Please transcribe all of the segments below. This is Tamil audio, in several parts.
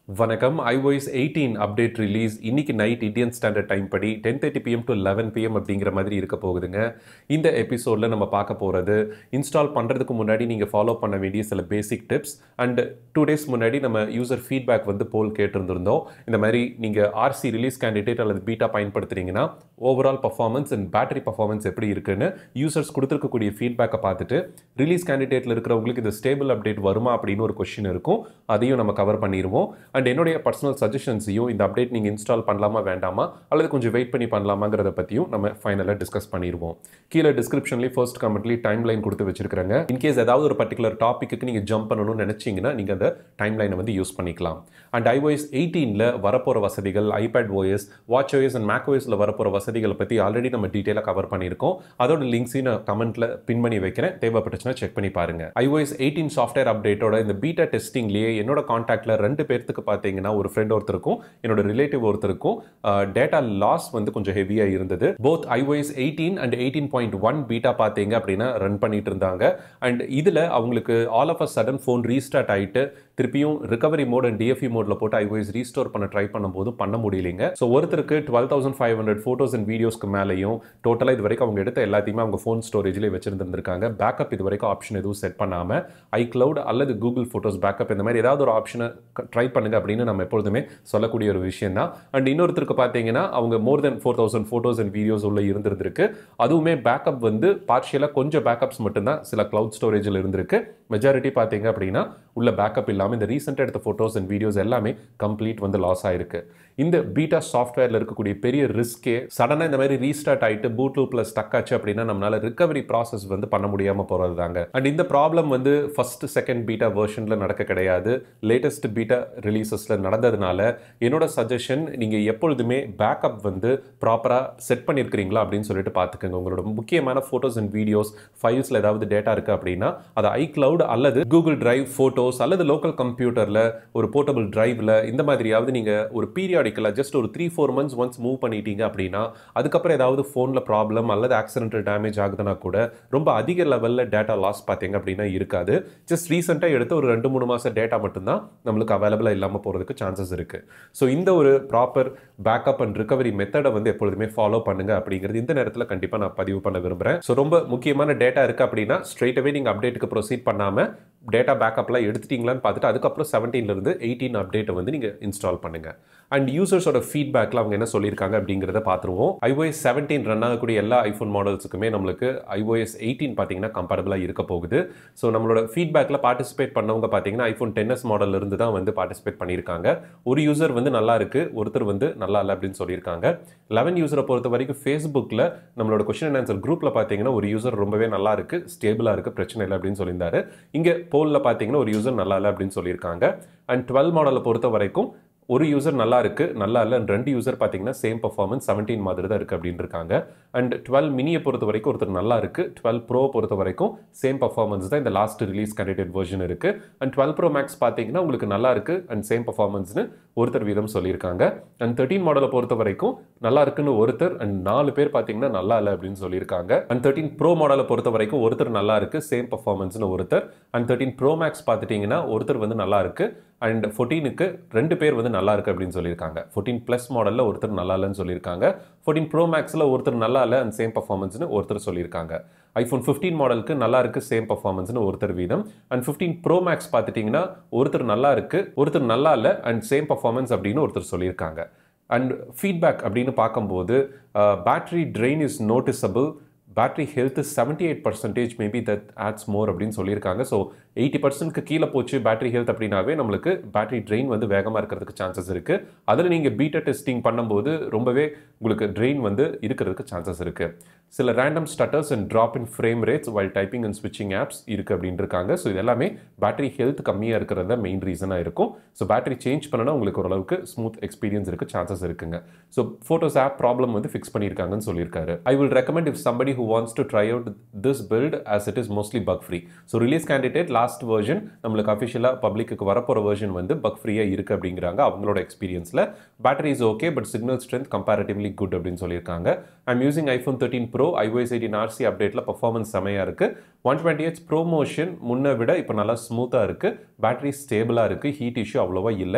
வணக்கம் iOS எயிட்டீன் அப்டேட் ரிலீஸ் இன்னைக்கு நைட் இந்தியன் ஸ்டாண்டர்ட் டைம் படி ten thirty PM to eleven PM அப்படிங்கிற மாதிரி இருக்க போகுதுங்க இந்த எபிசோடில் நம்ம பார்க்க போகிறது இன்ஸ்டால் பண்ணுறதுக்கு முன்னாடி நீங்கள் ஃபாலோ பண்ண வேண்டிய சில basic tips and two days முன்னாடி நம்ம யூசர் ஃபீட்பேக் வந்து போல் கேட்டிருந்திருந்தோம் இந்த மாதிரி நீங்கள் ஆர்சி ரிலீஸ் கேண்டிடேட் அல்லது பீட்டா பயன்படுத்துறீங்கன்னா overall performance and battery performance எப்படி இருக்குன்னு யூசர்ஸ் கொடுத்துருக்கக்கூடிய ஃபீட்பேக்கை பார்த்துட்டு ரிலீஸ் கேண்டிடேட்டில் இருக்கிறவங்களுக்கு இந்த ஸ்டேபிள் அப்டேட் வருமா அப்படின்னு ஒரு கொஷின் இருக்கும் அதையும் நம்ம கவர் பண்ணிடுவோம் அண்ட் என்னுடைய பர்சனல் சஜஷன்ஸையும் இந்த அப்டேட் நீங்கள் இன்ஸ்டால் பண்ணலாமா வேண்டாமா அல்லது கொஞ்சம் வெயிட் பண்ணி பண்ணலாமாங்கிறத பற்றியும் நம்ம ஃபைனலாக டிஸ்கஸ் பண்ணிடுவோம் கீழே டிஸ்கிரிப்ஷன்லேயே ஃபர்ஸ்ட் கமெண்ட்லேயே டைம் லைன் கொடுத்து வச்சிருக்காங்க இன்கேஸ் ஏதாவது ஒரு பர்டிகுலர் டாப்பிக்கு நீங்கள் ஜம்ப் பண்ணணும்னு நினச்சிங்கன்னா நீங்கள் அந்த டைம் லைனை வந்து யூஸ் பண்ணிக்கலாம் அண்ட் iOS எயிட்டீனில் வரப்போகிற வசதிகள் iPad OS watch OS and Mac ஓஎஸில் வரப்போகிற வசதிகளை பற்றி ஆல்ரெடி நம்ம டீட்டெயிலாக கவர் பண்ணியிருக்கோம் அதோட லிங்க்ஸையும் நான் கமெண்ட்டில் பின் பண்ணி வைக்கிறேன் தேவைப்பட்டுச்சுன்னா செக் பண்ணி பாருங்க iOS எயிட்டீன் சாஃப்ட்வேர் அப்டேட்டோட இந்த பீட்டா டெஸ்டிங்லேயே என்னோட காண்டாக்டில் ரெண்டு பேர்த்துக்கு பார்த்தீங்கன்னா ஒரு ஃப்ரெண்ட் ஒருத்தருக்கும் என்னோட ரிலேட்டிவ் ஒருத்தருக்கும் டேட்டா லாஸ் வந்து கொஞ்சம் ஹெவியாக இருந்தது both iOS eighteen and eighteen point one beta பார்த்தீங்க அப்படின்னா ரன் பண்ணிட்டு இருந்தாங்க அண்ட் இதில் அவங்களுக்கு all of a sudden phone restart ஆகிட்டு திருப்பியும் ரிகவரி மோட் அண்ட் டிஎஃப்இ மோடில் போட்டு ஐஓஎஸ் ரீஸ்டோர் பண்ண ட்ரை பண்ணும்போது பண்ண முடியலைங்க ஸோ ஒருத்தருக்கு twelve thousand five hundred photos and வீடியோஸ்க்கு மேலேயும் டோட்டலாக இது வரைக்கும் அவங்க எடுத்த எல்லாத்தையுமே அவங்க ஃபோன் ஸ்டோரேஜ்லேயே வச்சிருந்துருக்காங்க பேக்கப் இது வரைக்கும் ஆப்ஷன் எதுவும் செட் பண்ணாமல் ஐக்ளவுட் அல்லது கூகுள் ஃபோட்டோஸ் பேக்கப் இந்த மாதிரி ஏதாவது ஒரு ஆப்ஷனை ட்ரை பண்ணுங்க அப்படின்னு நம்ம எப்பொழுதுமே சொல்லக்கூடிய ஒரு விஷயம் தான் அண்ட் இன்னொருத்தருக்கு பார்த்தீங்கன்னா அவங்க more than four thousand photos and videos உள்ள இருந்திருக்கு அதுவுமே பேக்கப் வந்து பார்ஷியலாக கொஞ்சம் பேக்கப்ஸ் மட்டும்தான் சில க்ளவுட் ஸ்டோரேஜில் இருந்திருக்கு மெஜாரிட்டி பார்த்தீங்க அப்படின்னா உள்ள பேக்கப் இல்லாமல் இந்த ரீசெண்டாக எடுத்த ஃபோட்டோஸ் அண்ட் வீடியோஸ் எல்லாமே கம்ப்ளீட் வந்து லாஸ் ஆயிருக்கு இந்த பீட்டா சாஃப்ட்வேரில் இருக்கக்கூடிய பெரிய ரிஸ்கே சடனாக இந்த மாதிரி ரீஸ்டார்ட் ஆகிட்டு பூட் லூப்பில் ஸ்டக் ஆச்சு அப்படின்னா நம்மளால ரிகவரி ப்ராசஸ் வந்து பண்ண முடியாமல் போகிறது தாங்க அண்ட் இந்த ப்ராப்ளம் வந்து ஃபர்ஸ்ட் செகண்ட் பீட்டா வெர்ஷனில் நடக்க கிடையாது லேட்டஸ்ட் பீட்டா ரிலீசஸில் நடந்ததுனால என்னோட சஜஷன் நீங்கள் எப்பொழுதுமே பேக்கப் வந்து ப்ராப்பராக செட் பண்ணியிருக்கிறீங்களா அப்படின்னு சொல்லிட்டு பார்த்துக்கோங்க உங்களோட முக்கியமான ஃபோட்டோஸ் அண்ட் வீடியோஸ் ஃபைல்ஸில் ஏதாவது டேட்டா இருக்குது அப்படின்னா அதை ஐக்ளவுட் அல்லது கூகுள் டிரைவ் ஃபோட்டோஸ் அல்லது லோக்கல் கம்ப்யூட்டரில் ஒரு போர்ட்டபிள் டிரைவில் இந்த மாதிரியாவது நீங்கள் ஒரு பீரியாடிக்கலாக ஜஸ்ட் ஒரு three four months once move பண்ணிட்டீங்க அப்படின்னா அதுக்கப்புறம் ஏதாவது ஃபோனில் ப்ராப்ளம் அல்லது ஆக்சிடென்டல் டேமேஜ் ஆகுதுன்னா கூட ரொம்ப அதிக லெவலில் டேட்டா லாஸ் பார்த்தீங்க அப்படின்னா இருக்காது ஜஸ்ட் ரீசெண்டாக எடுத்து ஒரு ரெண்டு மூணு மாதம் டேட்டா மட்டும்தான் நம்மளுக்கு அவைலபிளாக இல்லாமல் போகிறதுக்கு சான்சஸ் இருக்குது ஸோ இந்த ஒரு ப்ராப்பர் பேக்கப் அண்ட் ரிகவரி மெத்தடை வந்து எப்பொழுதுமே ஃபாலோ பண்ணுங்க அப்படிங்கிறது இந்த நேரத்தில் கண்டிப்பாக நான் பதிவு பண்ண விரும்புகிறேன் ஸோ ரொம்ப முக்கியமான டேட்டா இருக்குது அப்படின்னா ஸ்ட்ரெயிட்டவே நீங்கள் அப்டேட்டுக்கு ப்ரொசீட் பண்ணாமல் டேட்டா பேக்கப்லாம் எடுத்துட்டீங்களான்னு பார்த்துட்டு அதுக்கப்புறம் செவன்டீன்லேருந்து எயிட்டீன் அப்டேட்டை வந்து நீங்கள் இன்ஸ்டால் பண்ணுங்கள் அண்ட் யூசர்ஸோட ஃபீட்பேக்கில் அவங்க என்ன சொல்லியிருக்காங்க அப்படிங்கிறத பார்த்துருவோம் ஐஓஎஸ் செவன்டீன் ரன் ஆகக்கூடிய எல்லா ஐஃபோன் மாடல்ஸுக்குமே நம்மளுக்கு ஐஓஎஸ் எயிட்டீன் பார்த்தீங்கன்னா கம்பேரபிளாக இருக்க போகுது ஸோ நம்மளோட ஃபீட்பேக்கில் பார்ட்டிசிபேட் பண்ணவங்க பார்த்தீங்கன்னா ஐஃபோன் டென்எஸ் மாடல் இருந்து தான் வந்து பார்ட்டிசிபேட் பண்ணியிருக்காங்க ஒரு யூசர் வந்து நல்லா இருக்கு ஒருத்தர் வந்து நல்லா இல்லை அப்படின்னு சொல்லியிருக்காங்க லெவன் யூசரை பொறுத்த வரைக்கும் ஃபேஸ்புக்கில் நம்மளோட கொஸ்டின் அண்ட் ஆன்சர் குரூப்பில் பார்த்தீங்கன்னா ஒரு யூசர் ரொம்பவே நல்லா இருக்கு ஸ்டேபிளாக இருக்கு பிரச்சனை இல்லை அப்படின்னு சொல்லியிருந்தாரு இங்கே போலில் பார்த்தீங்கன்னா ஒரு யூசர் நல்லா இல்லை அப்படின்னு சொல்லியிருக்காங்க அண்ட் டுவெல் மாடலை பொறுத்த வரைக்கும் ஒரு யூசர் நல்லா இருக்கு நல்லா இல்லை ரெண்டு யூசர் பார்த்தீங்கன்னா சேம் பர்ஃபார்மன்ஸ் செவன்டீன் மாதிரி தான் இருக்கு அப்படின்னு இருக்காங்க அண்ட் டுவெல் மினியை பொறுத்த வரைக்கும் ஒருத்தர் நல்லா இருக்கு டுவெல் ப்ரோ பொறுத்த வரைக்கும் சேம் பர்ஃபார்மன்ஸ் தான் இந்த லாஸ்ட் ரிலீஸ் கேண்டிடேட் வெர்ஷன் இருக்கு அண்ட் டுவெல் ப்ரோ மேக்ஸ் பார்த்தீங்கன்னா உங்களுக்கு நல்லா இருக்கு அண்ட் சேம் பர்ஃபார்மன்ஸ்னு ஒருத்தர் வீதம் சொல்லியிருக்காங்க அண்ட் தேர்ட்டின் மாடலை பொறுத்த வரைக்கும் நல்லா இருக்குன்னு ஒருத்தர் அண்ட் நாலு பேர் பார்த்தீங்கன்னா நல்லா இல்லை அப்படின்னு சொல்லியிருக்காங்க அண்ட் தேர்ட்டின் ப்ரோ மாடலை பொறுத்த வரைக்கும் ஒருத்தர் நல்லா இருக்கு சேம் பர்ஃபார்மன்ஸ்னு ஒருத்தர் அண்ட் தேர்ட்டின் ப்ரோ மேக்ஸ் பார்த்துட்டிங்கன்னா ஒருத்தர் வந்து நல்லா இருக்கு அண்ட் ஃபோர்டீனுக்கு ரெண்டு பேர் வந்து நல்லா இருக்கு அப்படின்னு சொல்லியிருக்காங்க ஃபோர்டீன் ப்ளஸ் மாடலில் ஒருத்தர் நல்லா இல்லைன்னு சொல்லியிருக்காங்க ஃபோர்டீன் ப்ரோ மேக்ஸில் ஒருத்தர் நல்லா இல்லை அண்ட் சேம் பர்ஃபார்மன்ஸ்னு ஒருத்தர் சொல்லியிருக்காங்க ஐஃபோன் ஃபிஃப்டீன் மாடலுக்கு நல்லா இருக்கு சேம் பர்ஃபார்மன்ஸ்னு ஒருத்தர் வீதம் அண்ட் ஃபிஃப்டீன் ப்ரோ மேக்ஸ் பார்த்துட்டிங்கன்னா ஒருத்தர் நல்லா இருக்கு ஒருத்தர் நல்லா இல்லை அண்ட் சேம் பர்ஃபார்மன்ஸ் அப்படின்னு ஒருத்தர் சொல்லியிருக்காங்க அண்ட் ஃபீட்பேக் அப்படின்னு பார்க்கும்போது battery drain is noticeable battery health seventy eight percentage maybe that adds more அப்படின்னு சொல்லியிருக்காங்க ஸோ எயிட்டி பர்சன்ட்க்கு கீழே போச்சு பேட்டரி ஹெல்த் அப்படின்னாவே நம்மளுக்கு பேட்டரி ட்ரெயின் வந்து வேகமாக இருக்கிறதுக்கு சான்சஸ் இருக்குது அதில் நீங்கள் பீட்டா டெஸ்டிங் பண்ணும்போது ரொம்பவே உங்களுக்கு ட்ரெயின் வந்து இருக்கிறதுக்கு சான்சஸ் இருக்குது சில random stutters and drop in frame rates while typing and ஸ்விட்சிங் ஆப்ஸ் இருக்குது அப்படின்னு இருக்காங்க ஸோ இது எல்லாமே பேட்டரி ஹெல்த் கம்மியாக இருக்கிறது தான் மெயின் ரீசனாக இருக்கும் ஸோ பேட்டரி சேஞ்ச் பண்ணனா உங்களுக்கு ஓரளவுக்கு ஸ்மூத் எக்ஸ்பீரியன்ஸ் இருக்க சான்சஸ் இருக்குங்க ஸோ ஃபோட்டோஸ் ஆப் ப்ராப்ளம் வந்து ஃபிக்ஸ் பண்ணியிருக்காங்கன்னு சொல்லியிருக்காரு I will recommend if somebody who wants to try out this build as it is mostly bug free so release candidate last version நம்மளுக்கு அஃபிஷியலாக பப்ளிக்கு வரப்போகிற வெர்ஷன் வந்து பக் ஃப்ரீயாக இருக்குது அப்படிங்கிறாங்க அவங்களோட எக்ஸ்பீரியன்ஸில் battery is okay but signal strength comparatively good அப்படின்னு சொல்லியிருக்காங்க I'm using iPhone thirteen pro iOS eighteen RC அப்டேட்டில் பர்ஃபார்மன்ஸ் செமையாக இருக்குது ஒன் டுவெண்ட்டி ஹெச் ப்ரோமோஷன் முன்னை விட இப்போ நல்லா ஸ்மூத்தாக இருக்குது பேட்டரி ஸ்டேபிளாக இருக்குது ஹீட் இஷ்யூ அவ்வளோவா இல்லை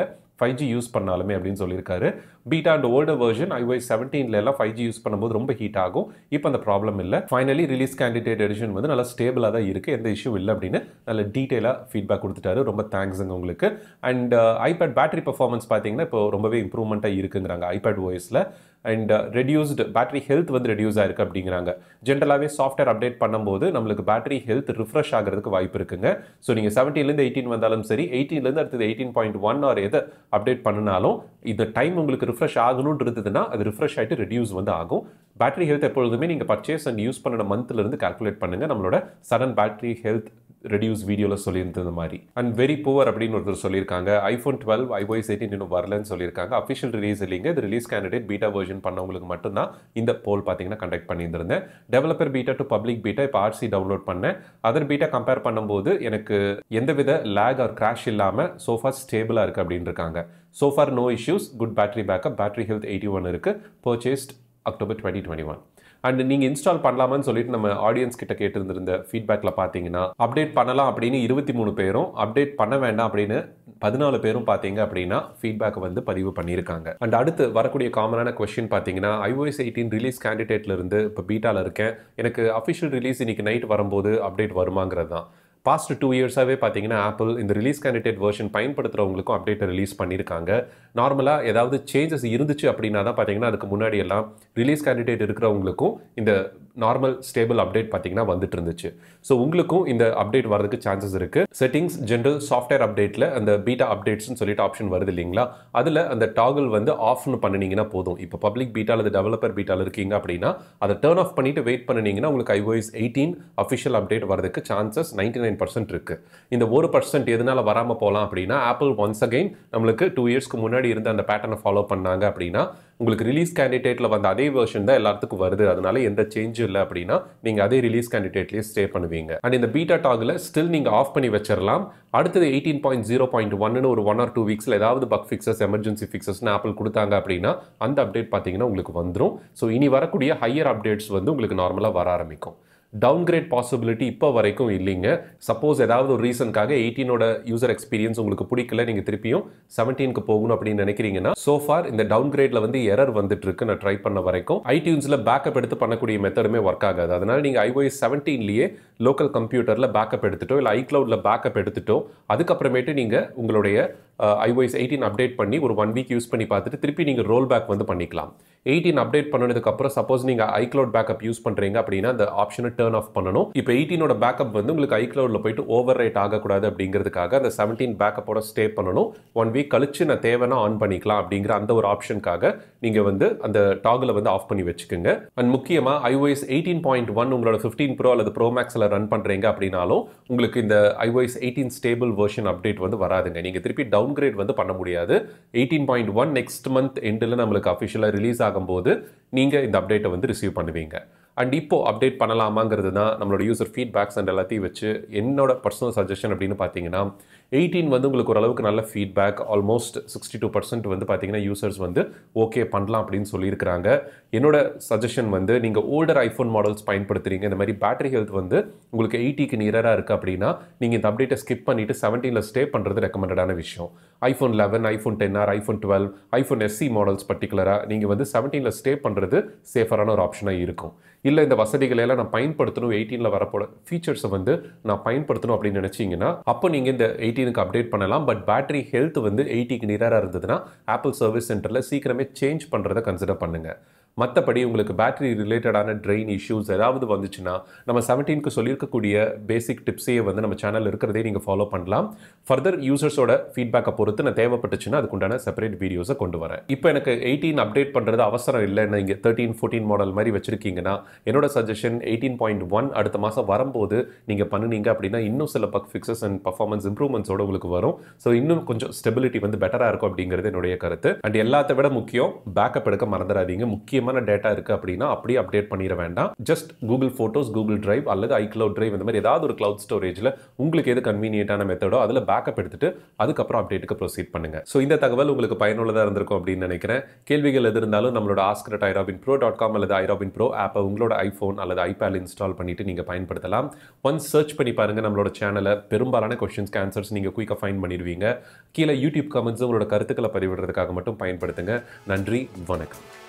ஃபைவ் ஜி யூஸ் பண்ணாலுமே அப்படின்னு சொல்லியிருக்காரு beta and older version iOS 17 எல்லாம் ஃபைவ் ஜி யூஸ் பண்ணும்போது ரொம்ப ஹீட் ஆகும் இப்போ அந்த ப்ராப்ளம் இல்லை ஃபைனலி ரிலீஸ் கேண்டிடேட் எடிஷன் வந்து நல்லா ஸ்டேபிளாக தான் இருக்குது எந்த இஷ்யூ இல்லை அப்படின்னு நல்ல டீட்டெயிலாக ஃபீட்பேக் கொடுத்துட்டாரு ரொம்ப தேங்க்ஸுங்க உங்களுக்கு அண்ட் ஐபேட் பேட்டரி பர்ஃபார்மன்ஸ் பார்த்தீங்கன்னா இப்போ ரொம்பவே இம்ப்ரூவ்மெண்ட்டாக இருக்குங்கிறாங்க ஐபேட் ஓஎஸில் அண்ட் ரெடியூஸ்டு பேட்டரி ஹெல்த் வந்து ரெடியூஸ் ஆயிருக்கு அப்படிங்கிறாங்க ஜென்ரலாகவே சாஃப்ட்வேர் அப்டேட் பண்ணும்போது நம்மளுக்கு பேட்டரி ஹெல்த் ரிஃப்ரெஷ் ஆகிறதுக்கு வாய்ப்பு இருக்குங்க ஸோ நீங்கள் செவன்டீன்லேருந்து எயிட்டீன் வந்தாலும் சரி எயிட்டீன்லேருந்து அடுத்தது எயிட்டீன் பாயிண்ட் ஒன் ஆர் எதை அப்டேட் பண்ணினாலும் இந்த டைம் உங்களுக்கு ரிஃப்ரெஷ் ஆகணும்னு இருந்ததுன்னா அது ரிஃப்ரெஷ் ஆகிட்டு ரெடியூஸ் வந்து ஆகும் பேட்டரி ஹெல்த் எப்பொழுதுமே நீங்கள் பர்ச்சேஸ் அண்ட் யூஸ் பண்ணின மந்த்லேருந்து கால்குலேட் பண்ணுங்கள் நம்மளோட சடன் பேட்டரி ஹெல்த் ரெடியூஸ் வீடியோவில் சொல்லியிருந்தது மாதிரி அண்ட் வெரி புவர் அப்படின்னு ஒருத்தர் சொல்லியிருக்காங்க ஐஃபோன் டுவெல் ஐஒய்ஸ் எயிட்டின் இன்னும் வரலன்னு சொல்லியிருக்காங்க அஃபிஷியல் ரிலீஸ் இல்லைங்க இது ரிலீஸ் கேண்டிடேட் பீட்டா வெர்ஷன் பண்ணவங்களுக்கு மட்டும்தான் இந்த போல் பார்த்தீங்கன்னா கண்டக்ட் பண்ணியிருந்திருந்தேன் developer beta to public beta இப்போ ஆர்சி டவுன்லோட் பண்ணேன் அதர் பீட்டா கம்பேர் பண்ணும்போது எனக்கு எந்தவித லேக் ஆர் கிராஷ் இல்லாமல் சோஃபா ஸ்டேபிளாக இருக்குது அப்படின்னு இருக்காங்க so far no issues good battery backup battery health eighty one இருக்குது purchased October twenty twenty one and நீங்கள் இன்ஸ்டால் பண்ணலாமான்னு சொல்லிட்டு நம்ம ஆடியன்ஸ் கிட்ட கேட்டிருந்திருந்த ஃபீட்பேக்கில் பார்த்தீங்கன்னா அப்டேட் பண்ணலாம் அப்படின்னு இருபத்தி மூணு பேரும் அப்டேட் பண்ண வேண்டாம் அப்படின்னு பதினாலு பேரும் பார்த்தீங்க அப்படின்னா ஃபீட்பேக் வந்து பதிவு பண்ணியிருக்காங்க அண்ட் அடுத்து வரக்கூடிய காமனான கொஸ்டின் பார்த்தீங்கன்னா ஐஓஎஸ் எயிட்டீன் ரிலீஸ் கேண்டிடேட்ல இருந்து இப்போ பீட்டாவில் இருக்கேன் எனக்கு அஃபிஷியல் ரிலீஸ் இன்னைக்கு நைட் வரும்போது அப்டேட் வருமாங்கிறது தான் பாஸ்ட் டூ இயர்ஸாகவே பார்த்தீங்கன்னா ஆப்பிள் இந்த ரிலீஸ் கேண்டிடேட் வெர்ஷன் பயன்படுத்துகிறவங்களுக்கும் அப்டேட்டை ரிலீஸ் பண்ணியிருக்காங்க நார்மலாக ஏதாவது சேஞ்சஸ் இருந்துச்சு அப்படின்னா தான் பார்த்தீங்கன்னா அதுக்கு முன்னாடி எல்லாம் ரிலீஸ் கேண்டிடேட் இருக்கிறவங்களுக்கும் இந்த நார்மல் ஸ்டேபிள் அப்டேட் பார்த்தீங்கன்னா வந்துட்டு இருந்துச்சு ஸோ உங்களுக்கும் இந்த அப்டேட் வரதுக்கு சான்சஸ் இருக்குது செட்டிங்ஸ் ஜென்ரல் சாஃப்ட்வேர் அப்டேட்டில் அந்த பீட்டா அப்டேட்ஸ்னு சொல்லிட்டு ஆப்ஷன் வருது இல்லைங்களா அதில் அந்த டாகிள் வந்து ஆஃப்னு பண்ணினீங்கன்னா போதும் இப்போ பப்ளிக் பீட்டா அல்லது டெவலப்பர் பீட்டாவில் இருக்கீங்க அப்படின்னா அதை டேர்ன் ஆஃப் பண்ணிட்டு வெயிட் பண்ணினீங்கன்னா உங்களுக்கு ஐஓஎஸ் எயிட்டீன் அஃபிஷியல் அப்டேட் வரதுக்கு சான்சஸ் நைன்டி நைன் பர்சன்ட் இருக்குது இந்த ஒரு பர்சன்ட் எதனால வராமல் போகலாம் அப்படின்னா ஆப்பிள் ஒன்ஸ் அகைன் நம்மளுக்கு டூ இயர்ஸ்க்கு முன்னாடி இருந்த அந்த பேட்டர்னை ஃபாலோ பண்ணாங்க அப்படின்னா உங்களுக்கு ரிலீஸ் கேண்டிடேட்டில் வந்த அதே வெர்ஷன் தான் எல்லாத்துக்கும் வருது அதனால எந்த சேஞ்சும் இல்லை அப்படின்னா நீங்கள் அதே ரிலீஸ் கேண்டிடேட்லேயே ஸ்டே பண்ணுவீங்க அண்ட் இந்த பீட்டா டாகில் ஸ்டில் நீங்கள் ஆஃப் பண்ணி வச்சிடலாம் அடுத்தது எயிட்டீன் பாயிண்ட் ஜீரோ பாயிண்ட் ஒன்னு ஒரு ஒன் ஆர் டூ வீக்ஸில் ஏதாவது பக் ஃபிக்சஸ் எமர்ஜென்சி ஃபிக்சஸ்னு ஆப்பிள் கொடுத்தாங்க அப்படின்னா அந்த அப்டேட் பார்த்தீங்கன்னா உங்களுக்கு வந்துடும் ஸோ இனி வரக்கூடிய ஹையர் அப்டேட்ஸ் வந்து உங்களுக்கு நார்மலாக வர ஆரம்பிக்கும் டவுன்கிரேட் பாசிபிலிட்டி இப்போ வரைக்கும் இல்லைங்க சப்போஸ் ஏதாவது ஒரு ரீசனுக்காக எயிட்டீனோட யூசர் எக்ஸ்பீரியன்ஸ் உங்களுக்கு பிடிக்கல நீங்கள் திருப்பியும் செவன்டீனுக்கு போகணும் அப்படின்னு நினைக்கிறீங்கன்னா சோஃபார் இந்த டவுன்கிரேட்ல வந்து எரர் வந்துட்டு இருக்கு நான் ட்ரை பண்ண வரைக்கும் ஐடியூன்ஸில் பேக்கப் எடுத்து பண்ணக்கூடிய மெத்தடுமே ஒர்க் ஆகாது அதனால நீங்கள் ஐஓஎஸ் செவன்டீன்லேயே லோக்கல் கம்ப்யூட்டரில் பேக்கப் எடுத்துட்டோ இல்லை ஐக்ளவுடில் பேக்கப் எடுத்துட்டோ அதுக்கப்புறமேட்டு நீங்கள் உங்களுடைய ஐஓஎஸ் எயிட்டீன் அப்டேட் பண்ணி ஒரு ஒன் வீக் யூஸ் பண்ணி பார்த்துட்டு திருப்பி நீங்கள் ரோல் பேக் வந்து பண்ணிக்கலாம் எயிட்டீன் அப்டேட் பண்ணதுக்கப்புறம் சப்போஸ் நீங்கள் ஐக்ளவுட் பேக்கப் யூஸ் பண்ணுறீங்க அப்படின்னா அந்த ஆப்ஷனை டேர்ன் ஆஃப் பண்ணணும் இப்போ எயிட்டீனோட பேக்கப் வந்து உங்களுக்கு ஐக்ளவுடில் போயிட்டு ஓவர் ரைட் ஆகக்கூடாது அப்படிங்கிறதுக்காக அந்த செவன்டீன் பேக்கப்போட ஸ்டே பண்ணணும் ஒன் வீக் கழிச்சு நான் தேவைன்னா ஆன் பண்ணிக்கலாம் அப்படிங்கிற அந்த ஒரு ஆப்ஷனுக்காக நீங்கள் வந்து அந்த டாகில் வந்து ஆஃப் பண்ணி வச்சுக்கோங்க அண்ட் முக்கியமாக ஐஓஎஸ் எயிட்டீன் பாயிண்ட் ஒன் உங்களோட ஃபிஃப்டீன் ப்ரோ அல்லது ப்ரோ மேக்ஸில் ரன் பண்ணுறீங்க அப்படின்னாலும் உங்களுக்கு இந்த iOS eighteen stable version update வந்து வராதுங்க நீங்கள் திருப்பி டவுன்கிரேட் வந்து பண்ண முடியாது eighteen point one next month எண்டில் நம்மளுக்கு அஃபிஷியலாக ரிலீஸ் ஆகும்போது நீங்கள் இந்த அப்டேட்டை வந்து ரிசீவ் பண்ணுவீங்க அண்ட் இப்போ அப்டேட் பண்ணலாமாங்கிறது தான் நம்மளோட யூசர் ஃபீட்பேக்ஸ் அண்ட் எல்லாத்தையும் வச்சு என்னோட பர்சனல் சஜஷன் அப்படின்னு பார்த்தீங்கன்னா எயிட்டீன் வந்து உங்களுக்கு ஓரளவுக்கு நல்ல feedback almost sixty two percent வந்து பார்த்தீங்கன்னா யூசர்ஸ் வந்து ஓகே பண்ணலாம் அப்படின்னு சொல்லியிருக்கிறாங்க என்னோட சஜஷன் வந்து நீங்கள் ஓல்டர் ஐஃபோன் மாடல்ஸ் பயன்படுத்துறீங்க இந்த மாதிரி பேட்டரி ஹெல்த் வந்து உங்களுக்கு எயிட்டிக்கு நியராக இருக்குது அப்படின்னா நீங்கள் இந்த அப்டேட்டை ஸ்கிப் பண்ணிவிட்டு செவன்டீனில் ஸ்டே பண்ணுறது ரெக்கமெண்டடான விஷயம் iPhone eleven iPhone ten or iPhone twelve iPhone SE models பர்டிகுலராக நீங்கள் வந்து செவன்டீனில் ஸ்டே பண்ணுறது சேஃபரான ஒரு ஆப்ஷனாக இருக்கும் இல்லை இந்த வசதிகளை எல்லாம் நான் பயன்படுத்தணும் எயிட்டீனில் வரப்போட ஃபீச்சர்ஸை வந்து நான் பயன்படுத்தணும் அப்படின்னு நினச்சிங்கன்னா அப்போ நீங்கள் இந்த எயிட்டீனுக்கு அப்டேட் பண்ணலாம் பட் பேட்டரி ஹெல்த் வந்து எயிட்டிக்கு நியராக இருந்ததுன்னா ஆப்பிள் சர்வீஸ் சென்டரில் சீக்கிரமே சேஞ்ச் பண்ணுறதை கன்சிடர் பண்ணுங்கள் மற்றபடி உங்களுக்கு பேட்டரி ரிலேட்டடான ட்ரெயின் இஷ்யூஸ் ஏதாவது வந்துச்சுன்னா நம்ம செவன்டீனுக்கு சொல்லியிருக்கக்கூடிய பேசிக் டிப்ஸையே வந்து நம்ம சேனல் இருக்கிறதே நீங்கள் ஃபாலோ பண்ணலாம் ஃபர்தர் யூசர்ஸோட ஃபீட்பேக்கை பொறுத்து நான் தேவைப்பட்டுச்சுன்னா அதுக்குண்டான செப்பரேட் வீடியோஸை கொண்டு வரேன் இப்போ எனக்கு எயிட்டீன் அப்டேட் பண்ணுறது அவசரம் இல்லைன்னு இங்கே தேர்ட்டீன் ஃபோர்டீன் மாடல் மாதிரி வச்சிருக்கீங்கன்னா என்னோட சஜஷன் எயிட்டீன் பாயிண்ட் ஒன் அடுத்த மாதம் வரும்போது நீங்கள் பண்ணுனீங்க அப்படின்னா இன்னும் சில பக் ஃபிக்சஸ் அண்ட் பர்ஃபார்மன்ஸ் இம்ப்ரூவ்மெண்ட்ஸோட உங்களுக்கு வரும் ஸோ இன்னும் கொஞ்சம் ஸ்டெபிலிட்டி வந்து பெட்டராக இருக்கும் அப்படிங்கிறது என்னுடைய கருத்து அண்ட் எல்லாத்த விட முக்கியம் பேக்கப் எடுக்க மறந்துடாதீங்க முக்கியமாக முக்கியமான டேட்டா இருக்குது அப்படின்னா அப்படியே அப்டேட் பண்ணிட வேண்டாம் just Google photos Google drive அல்லது ஐக்ளவுட் டிரைவ் இந்த மாதிரி ஏதாவது ஒரு கிளவுட் ஸ்டோரேஜில் உங்களுக்கு எது கன்வீனியன்ட்டான மெத்தடோ அதில் பேக்கப் எடுத்துட்டு அதுக்கப்புறம் அப்டேட்டுக்கு ப்ரொசீட் பண்ணுங்க ஸோ இந்த தகவல் உங்களுக்கு பயனுள்ளதாக இருந்திருக்கும் அப்படின்னு நினைக்கிறேன் கேள்விகள் எது இருந்தாலும் நம்மளோட ஆஸ்கரட் ஐராபின் ப்ரோ டாட் காம் அல்லது ஐராபின் ப்ரோ ஆப்பை உங்களோட ஐஃபோன் அல்லது ஐபேட் இன்ஸ்டால் பண்ணிட்டு நீங்கள் பயன்படுத்தலாம் ஒன்ஸ் சர்ச் பண்ணி பாருங்க நம்மளோட சேனலை பெரும்பாலான கொஸ்டின்ஸ்க்கு ஆன்சர்ஸ் நீங்கள் குயிக்காக ஃபைன் பண்ணிடுவீங்க கீழே யூடியூப் கமெண்ட்ஸ் உங்களோட கருத்துக்களை பதிவிடுறதுக்காக மட்டும் பயன்படுத்துங்க நன்றி வணக்கம்